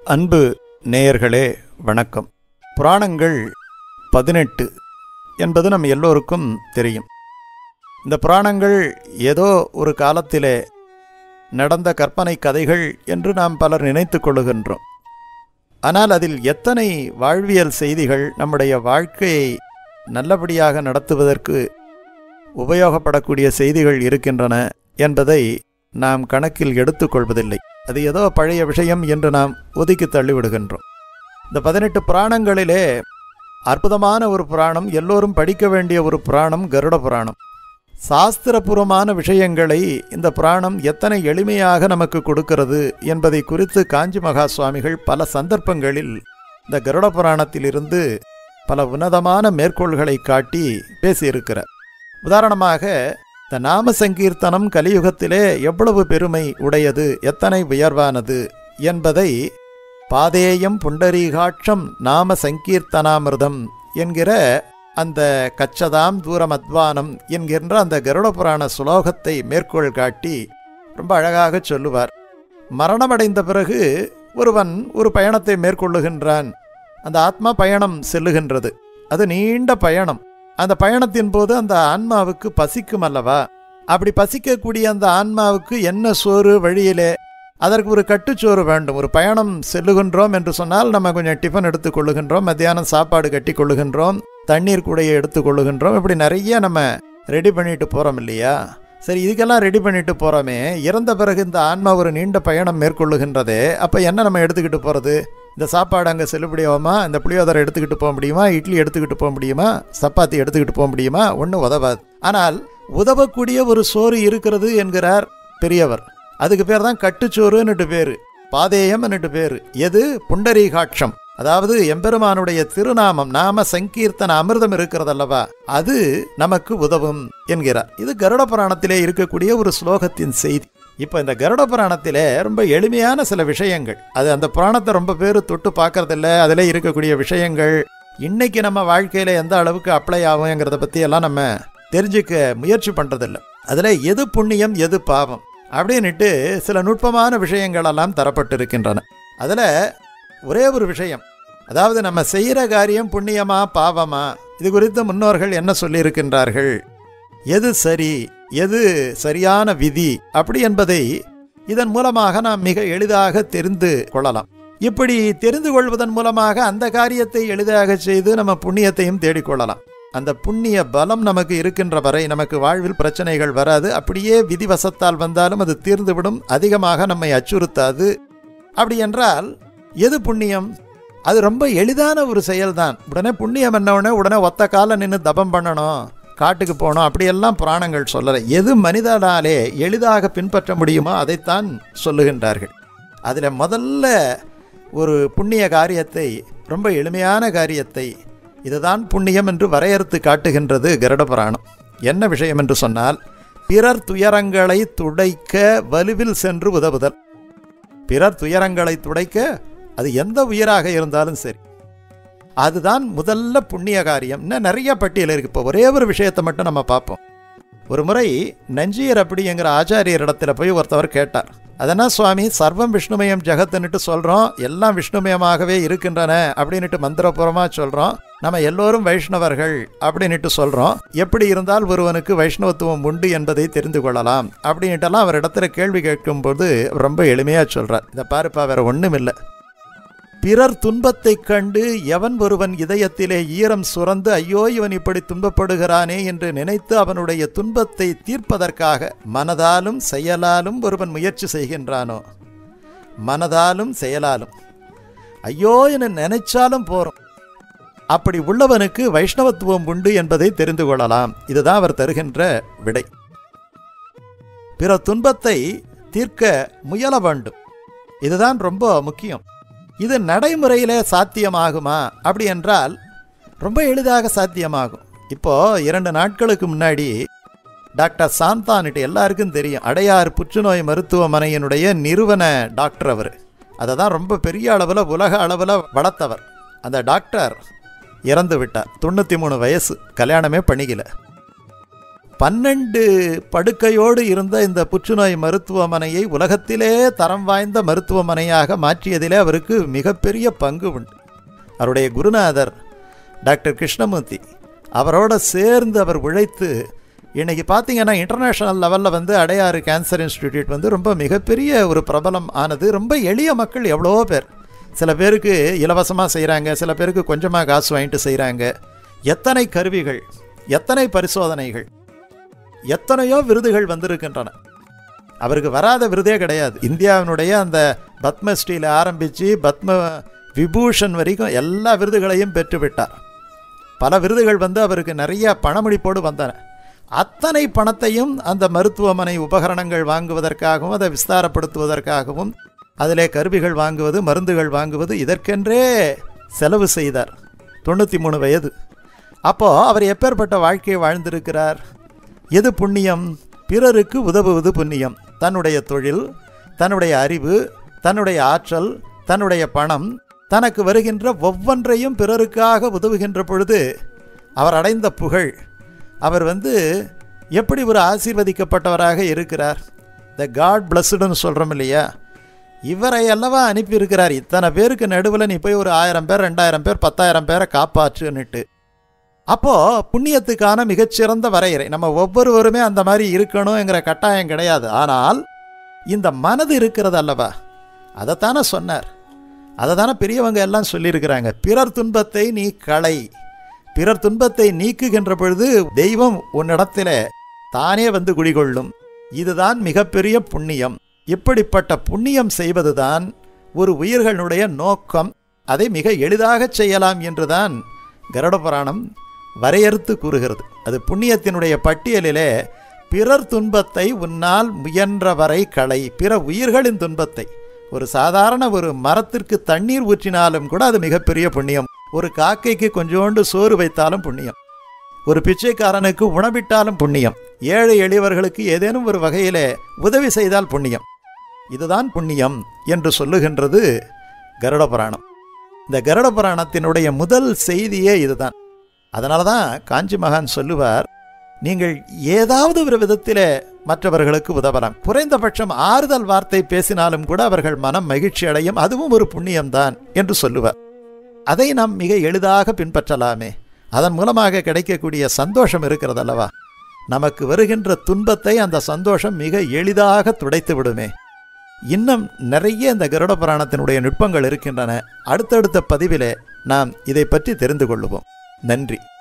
அன்பு நேயர்களே வணக்கம் புராணங்கள் பதினெட்டு என்பது நம் எல்லோருக்கும் தெரியும் இந்த புராணங்கள் ஏதோ ஒரு காலத்திலே நடந்த கற்பனை கதைகள் என்று நாம் பலர் நினைத்து கொள்ளுகின்றோம் ஆனால் அதில் எத்தனை வாழ்வியல் செய்திகள் நம்முடைய வாழ்க்கையை நல்லபடியாக நடத்துவதற்கு உபயோகப்படக்கூடிய செய்திகள் இருக்கின்றன என்பதை நாம் கணக்கில் எடுத்துக்கொள்வதில்லை அது ஏதோ பழைய விஷயம் என்று நாம் ஒதுக்கி தள்ளிவிடுகின்றோம் இந்த பதினெட்டு புராணங்களிலே அற்புதமான ஒரு புராணம் எல்லோரும் படிக்க வேண்டிய ஒரு புராணம் கருட புராணம் சாஸ்திரபூர்வமான விஷயங்களை இந்த புராணம் எத்தனை எளிமையாக நமக்கு கொடுக்கிறது என்பதை குறித்து காஞ்சி மகா சுவாமிகள் பல சந்தர்ப்பங்களில் இந்த கருட புராணத்திலிருந்து பல உன்னதமான மேற்கோள்களை காட்டி பேசியிருக்கிறார் உதாரணமாக இந்த நாம சங்கீர்த்தனம் கலியுகத்திலே எவ்வளவு பெருமை உடையது எத்தனை உயர்வானது என்பதை பாதேயம் புண்டரீகாட்சம் நாம சங்கீர்த்தனாமிர்தம் என்கிற அந்த கச்சதாம் தூரம் அத்வானம் என்கின்ற அந்த கருட புராண சுலோகத்தை மேற்கோள் காட்டி ரொம்ப அழகாக சொல்லுவார் மரணமடைந்த பிறகு ஒருவன் ஒரு பயணத்தை மேற்கொள்ளுகின்றான் அந்த ஆத்மா பயணம் செல்லுகின்றது அது நீண்ட பயணம் அந்த பயணத்தின் போது அந்த ஆன்மாவுக்கு பசிக்கும் அல்லவா அப்படி பசிக்கக்கூடிய அந்த ஆன்மாவுக்கு என்ன சோறு வழியிலே அதற்கு ஒரு கட்டுச்சோறு வேண்டும் ஒரு பயணம் செல்லுகின்றோம் என்று சொன்னால் நம்ம கொஞ்சம் டிஃபன் எடுத்துக்கொள்ளுகின்றோம் மத்தியானம் சாப்பாடு கட்டி கொள்ளுகின்றோம் தண்ணீர் கூடையை எடுத்துக்கொள்ளுகின்றோம் இப்படி நிறைய நம்ம ரெடி பண்ணிட்டு போகிறோம் இல்லையா சரி இதுக்கெல்லாம் ரெடி பண்ணிட்டு போகிறோமே இறந்த பிறகு இந்த ஆன்மா ஒரு நீண்ட பயணம் மேற்கொள்ளுகின்றதே அப்போ என்ன நம்ம எடுத்துக்கிட்டு போகிறது இந்த சாப்பாடு அங்கே செல்லுபடியாகுமா இந்த புளியோதரை எடுத்துக்கிட்டு போக முடியுமா இட்லி எடுத்துக்கிட்டு போக முடியுமா சப்பாத்தி எடுத்துக்கிட்டு போக முடியுமா ஒன்றும் உதவாது ஆனால் உதவக்கூடிய ஒரு சோறு இருக்கிறது என்கிறார் பெரியவர் அதுக்கு பேர் தான் கட்டுச்சோறுன்னுட்டு பேர் பாதேயம்னுட்டு பேர் எது புண்டரீகாட்சம் அதாவது எம்பெருமானுடைய திருநாமம் நாம சங்கீர்த்தன அமிர்தம் இருக்கிறதல்லவா அது நமக்கு உதவும் என்கிறார் இது கருட புராணத்திலே இருக்கக்கூடிய ஒரு ஸ்லோகத்தின் செய்தி இப்போ இந்த கருட புராணத்திலே ரொம்ப எளிமையான சில விஷயங்கள் அது அந்த புராணத்தை ரொம்ப பேர் தொட்டு பார்க்கறதில்ல அதில் இருக்கக்கூடிய விஷயங்கள் இன்னைக்கு நம்ம வாழ்க்கையில் எந்த அளவுக்கு அப்ளை ஆகுங்கிறத பற்றி எல்லாம் நம்ம தெரிஞ்சுக்க முயற்சி பண்ணுறதில்ல அதில் எது புண்ணியம் எது பாவம் அப்படின்னுட்டு சில நுட்பமான விஷயங்கள் எல்லாம் தரப்பட்டிருக்கின்றன அதில் ஒரே ஒரு விஷயம் அதாவது நம்ம செய்கிற காரியம் புண்ணியமா பாவமா இது குறித்து முன்னோர்கள் என்ன சொல்லியிருக்கின்றார்கள் எது சரி எது சரியான விதி அப்படி என்பதை இதன் மூலமாக நாம் மிக எளிதாக தெரிந்து கொள்ளலாம் இப்படி தெரிந்து கொள்வதன் மூலமாக அந்த காரியத்தை எளிதாக செய்து நம்ம புண்ணியத்தையும் தேடிக்கொள்ளலாம் அந்த புண்ணிய பலம் நமக்கு இருக்கின்ற வரை நமக்கு வாழ்வில் பிரச்சனைகள் வராது அப்படியே விதிவசத்தால் வந்தாலும் அது தீர்ந்துவிடும் அதிகமாக நம்மை அச்சுறுத்தாது அப்படி என்றால் எது புண்ணியம் அது ரொம்ப எளிதான ஒரு செயல்தான் உடனே புண்ணியம் என்னவுடனே உடனே ஒத்த கால நின்று தபம் பண்ணணும் காட்டுக்கு போகணும் அப்படியெல்லாம் புராணங்கள் சொல்லலை எது மனிதனாலே எளிதாக பின்பற்ற முடியுமோ அதைத்தான் சொல்லுகின்றார்கள் அதில் முதல்ல ஒரு புண்ணிய காரியத்தை ரொம்ப எளிமையான காரியத்தை இதுதான் புண்ணியம் என்று வரையறுத்து காட்டுகின்றது கருட புராணம் என்ன விஷயம் என்று சொன்னால் பிறர் துயரங்களை துடைக்க வலுவில் சென்று உதவுதல் பிறர் துயரங்களை துடைக்க அது எந்த உயிராக இருந்தாலும் சரி அதுதான் முதல்ல புண்ணிய காரியம் இன்னும் நிறைய பட்டியல் இருக்கு இப்போ ஒரே ஒரு விஷயத்தை மட்டும் நம்ம பார்ப்போம் ஒரு முறை நஞ்சியர் அப்படிங்கிற ஆச்சாரியர் இடத்துல போய் ஒருத்தவர் கேட்டார் அதனால் சுவாமி சர்வம் விஷ்ணுமயம் ஜெகத்துன்னுட்டு சொல்கிறோம் எல்லாம் விஷ்ணுமயமாகவே இருக்கின்றன அப்படின்னுட்டு மந்திரபூர்வமாக சொல்கிறோம் நம்ம எல்லோரும் வைஷ்ணவர்கள் அப்படின்னுட்டு சொல்கிறோம் எப்படி இருந்தால் ஒருவனுக்கு வைஷ்ணவத்துவம் உண்டு என்பதை தெரிந்து கொள்ளலாம் அப்படின்ட்டுலாம் அவர் இடத்துல கேள்வி கேட்கும்போது ரொம்ப எளிமையாக சொல்கிறார் இதை பாருப்பா வேற ஒன்றும் இல்லை பிறர் துன்பத்தைக் கண்டு எவன் ஒருவன் இதயத்திலே ஈரம் சுரந்து ஐயோ இவன் இப்படி துன்பப்படுகிறானே என்று நினைத்து அவனுடைய துன்பத்தை தீர்ப்பதற்காக மனதாலும் செயலாலும் ஒருவன் முயற்சி செய்கின்றானோ மனதாலும் செயலாலும் ஐயோ என நினைச்சாலும் போறோம் அப்படி உள்ளவனுக்கு வைஷ்ணவத்துவம் உண்டு என்பதை தெரிந்து கொள்ளலாம் இதுதான் அவர் தருகின்ற விடை பிற துன்பத்தை தீர்க்க முயல வேண்டும் இதுதான் ரொம்ப முக்கியம் இது நடைமுறையில் சாத்தியமாகுமா அப்படி என்றால் ரொம்ப எளிதாக சாத்தியமாகும் இப்போ இரண்டு நாட்களுக்கு முன்னாடி டாக்டர் சாந்தான்ட்டு எல்லாருக்கும் தெரியும் அடையார் புற்றுநோய் மருத்துவமனையினுடைய நிறுவன டாக்டர் அவர் அதை தான் ரொம்ப பெரிய அளவில் உலக அளவில் வளர்த்தவர் அந்த டாக்டர் இறந்து விட்டார் தொண்ணூற்றி மூணு வயசு கல்யாணமே பண்ணிக்கல பன்னெண்டு படுக்கையோடு இருந்த இந்த புற்றுநோய் மருத்துவமனையை உலகத்திலே தரம் வாய்ந்த மருத்துவமனையாக மாற்றியதிலே அவருக்கு மிகப்பெரிய பங்கு உண்டு அவருடைய குருநாதர் டாக்டர் கிருஷ்ணமூர்த்தி அவரோட சேர்ந்து அவர் உழைத்து இன்னைக்கு பார்த்தீங்கன்னா இன்டர்நேஷ்னல் லெவலில் வந்து அடையாறு கேன்சர் இன்ஸ்டிடியூட் வந்து ரொம்ப மிகப்பெரிய ஒரு பிரபலம் ஆனது ரொம்ப எளிய மக்கள் எவ்வளோ பேர் சில பேருக்கு இலவசமாக செய்கிறாங்க சில பேருக்கு கொஞ்சமாக காசு வாங்கிட்டு செய்கிறாங்க எத்தனை கருவிகள் எத்தனை பரிசோதனைகள் எத்தனையோ விருதுகள் வந்திருக்கின்றன அவருக்கு வராத விருதே கிடையாது இந்தியாவினுடைய அந்த பத்மஸ்ரீல ஆரம்பித்து பத்ம விபூஷன் வரைக்கும் எல்லா விருதுகளையும் பெற்றுவிட்டார் பல விருதுகள் வந்து அவருக்கு நிறைய பணமுடிப்போடு வந்தன அத்தனை பணத்தையும் அந்த மருத்துவமனை உபகரணங்கள் வாங்குவதற்காகவும் அதை விஸ்தாரப்படுத்துவதற்காகவும் அதிலே கருவிகள் வாங்குவது மருந்துகள் வாங்குவது இதற்கென்றே செலவு செய்தார் தொண்ணூற்றி மூணு வயது அப்போது அவர் எப்பேற்பட்ட வாழ்க்கையை வாழ்ந்திருக்கிறார் எது புண்ணியம் பிறருக்கு உதவுவது புண்ணியம் தன்னுடைய தொழில் தன்னுடைய அறிவு தன்னுடைய ஆற்றல் தன்னுடைய பணம் தனக்கு வருகின்ற ஒவ்வொன்றையும் பிறருக்காக உதவுகின்ற பொழுது அவர் அடைந்த புகழ் அவர் வந்து எப்படி ஒரு ஆசீர்வதிக்கப்பட்டவராக இருக்கிறார் த காட் பிளஸ்டுன்னு சொல்கிறோம் இல்லையா இவரை அல்லவா அனுப்பியிருக்கிறார் இத்தனை பேருக்கு நடுவில் நீ போய் ஒரு ஆயிரம் பேர் ரெண்டாயிரம் பேர் பத்தாயிரம் பேரை காப்பாற்றுன்னுட்டு அப்போது புண்ணியத்துக்கான மிகச்சிறந்த வரையறை நம்ம ஒவ்வொருவருமே அந்த மாதிரி இருக்கணுங்கிற கட்டாயம் கிடையாது ஆனால் இந்த மனது இருக்கிறது அல்லவா அதைத்தானே சொன்னார் அதை தானே பெரியவங்க எல்லாம் சொல்லியிருக்கிறாங்க பிறர் துன்பத்தை நீ களை பிறர் துன்பத்தை நீக்குகின்ற பொழுது தெய்வம் உன்னிடத்தில் தானே வந்து குடிகொள்ளும் இதுதான் மிகப்பெரிய புண்ணியம் இப்படிப்பட்ட புண்ணியம் செய்வதுதான் ஒரு உயிர்களுடைய நோக்கம் அதை மிக எளிதாக செய்யலாம் என்றுதான் கருட புராணம் வரையறுத்து கூறுகிறது அது புண்ணியத்தினுடைய பட்டியலிலே பிறர் துன்பத்தை உன்னால் முயன்றவரை களை பிற உயிர்களின் துன்பத்தை ஒரு சாதாரண ஒரு மரத்திற்கு தண்ணீர் ஊற்றினாலும் கூட அது மிகப்பெரிய புண்ணியம் ஒரு காக்கைக்கு கொஞ்சோண்டு சோறு வைத்தாலும் புண்ணியம் ஒரு பிச்சைக்காரனுக்கு உணவிட்டாலும் புண்ணியம் ஏழை எளியவர்களுக்கு ஏதேனும் ஒரு வகையிலே உதவி செய்தால் புண்ணியம் இதுதான் புண்ணியம் என்று சொல்லுகின்றது கருட புராணம் இந்த கருட புராணத்தினுடைய முதல் செய்தியே இதுதான் அதனால தான் காஞ்சி மகான் சொல்லுவார் நீங்கள் ஏதாவது ஒரு விதத்தில் மற்றவர்களுக்கு உதவலாம் குறைந்தபட்சம் ஆறுதல் வார்த்தை பேசினாலும் கூட அவர்கள் மனம் மகிழ்ச்சி அடையும் அதுவும் ஒரு புண்ணியம்தான் என்று சொல்லுவார் அதை நாம் மிக எளிதாக பின்பற்றலாமே அதன் மூலமாக கிடைக்கக்கூடிய சந்தோஷம் இருக்கிறது அல்லவா நமக்கு வருகின்ற துன்பத்தை அந்த சந்தோஷம் மிக எளிதாக துடைத்து விடுமே இன்னும் நிறைய இந்த கருட புராணத்தினுடைய நுட்பங்கள் இருக்கின்றன அடுத்தடுத்த பதிவிலே நாம் இதை பற்றி தெரிந்து கொள்ளுவோம் நன்றி